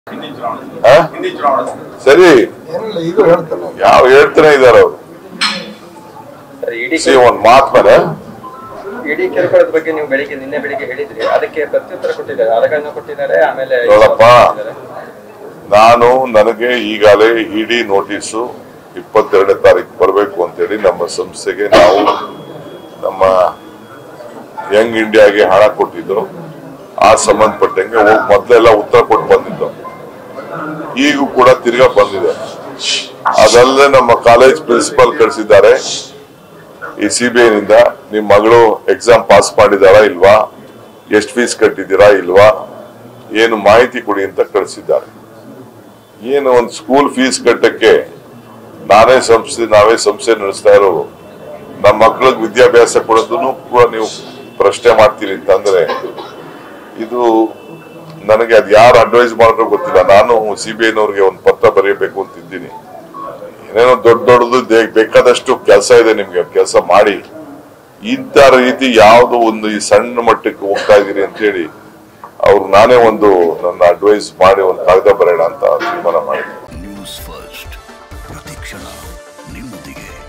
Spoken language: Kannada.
ಹಿಂದಿನ ಚುನಾವಣೆ ಆ? ಹಿಂದಿನ ಚುನಾವಣೆ ಸರಿ ಏನಿಲ್ಲ ಇದು ಹೇಳ್ತಾರೆ ಯಾವ ಹೇಳ್ತಾನೆ ಇದಾರೆ ಅವ್ರು ಸರ್, ಇಡೀ ಸಿ ಒಂದ್ ಮಾತ್ ಮೇಲೆ ಇಡೀ ಕಿರುಕುಳದ ಬಗ್ಗೆ ನೀವು ಬೆಳಿಗ್ಗೆ ನಿನ್ನೆ ಬೆಳಿಗ್ಗೆ ಹೇಳಿದ್ರಿ ಅದಕ್ಕೆ ಪ್ರತ್ಯುತ್ತರ ಕೊಟ್ಟಿದ್ದಾರೆ ಅರಗಳನ್ನ ಕೊಟ್ಟಿದ್ದಾರೆ ಆಮೇಲೆ ನೋಡಪ್ಪ. ಕೊಟ್ಟಿದ್ದಾರೆ. ನಾನು ನನಗೆ ಈಗಾಗಲೇ ಇಡಿ ನೋಟಿಸು ಇಪ್ಪತ್ತೆರಡನೇ ತಾರೀಕು ಬರಬೇಕು ಅಂತೇಳಿ ನಮ್ಮ ಸಂಸ್ಥೆಗೆ ನಾವು ನಮ್ಮ ಯಂಗ್ ಇಂಡಿಯಾಗೆ ಹಣ ಕೊಟ್ಟಿದ್ದು ಆ ಸಂಬಂಧಪಟ್ಟಂಗೆ ಹೋಗಿ ಮೊದಲೆಲ್ಲ ಉತ್ತರ ಕೊಟ್ಟು ಬಂದಿದ್ದು ಈಗೂ ಕೂಡ ತಿರ್ಗಾ ಬಂದಿದೆ ಅದಲ್ಲದೆ ನಮ್ಮ ಕಾಲೇಜ್ ಪ್ರಿನ್ಸಿಪಾಲ್ ಕಳಿಸಿದ್ದಾರೆ ಈ ಸಿ ಬಿ ಐನಿಂದ ನಿಮ್ ಮಗಳು ಎಕ್ಸಾಮ್ ಪಾಸ್ ಮಾಡಿದಾರಾ ಇಲ್ವಾ ಎಷ್ಟು ಫೀಸ್ ಕಟ್ಟಿದ್ದೀರಾ ಇಲ್ವಾ ಏನು ಮಾಹಿತಿ ಕೊಡಿ ಅಂತ ಕಳಿಸಿದ್ದಾರೆ ಏನು ಒಂದು ಸ್ಕೂಲ್ ಫೀಸ್ ಕಟ್ಟಕ್ಕೆ ನಾನೇ ಸಂಸ್ಥೆ ನಾವೇ ಸಂಸ್ಥೆ ನಡೆಸ್ತಾ ಇರೋ ನಮ್ಮ ಮಕ್ಕಳಿಗೆ ವಿದ್ಯಾಭ್ಯಾಸ ಕೊಡೋದನ್ನು ಕೂಡ ನೀವು ಪ್ರಶ್ನೆ ಮಾಡ್ತೀರಿ ಅಂತಂದ್ರೆ ಇದು ನನಗೆ ಅದು ಯಾರು ಅಡ್ವೈಸ್ ಮಾಡಿದ್ರು ಗೊತ್ತಿಲ್ಲ ನಾನು ಸಿ ಬಿ ಐನವ್ರಿಗೆ ಒಂದು ಪತ್ರ ಬರೆಯಬೇಕು ಅಂತಿದ್ದೀನಿ ಏನೇನೋ ದೊಡ್ಡ ದೊಡ್ಡದು ದೇ- ಬೇಕಾದಷ್ಟು ಕೆಲಸ ಇದೆ ನಿಮ್ಗೆ ಕೆಲಸ ಮಾಡಿ ಇಂಥ ರೀತಿ ಯಾವ್ದು ಒಂದು ಈ ಸಣ್ಣ ಮಟ್ಟಕ್ಕೆ ಹೋಗ್ತಾ ಇದೀರಿ ಅಂತ ಹೇಳಿ ಅವ್ರು ನಾನೇ ಒಂದು ನನ್ನ ಅಡ್ವೈಸ್ ಮಾಡಿ ಒಂದು ಕಾಗದ ಬರೆಯೋಣ ಅಂತ ತೀರ್ಮಾನ ಮಾಡಿದ್ದೆ ನ್ಯೂಸ್ ಫಸ್ಟ್ ಪ್ರತಿಕ್ಷಣ ನಿಮ್ಮೊಂದಿಗೆ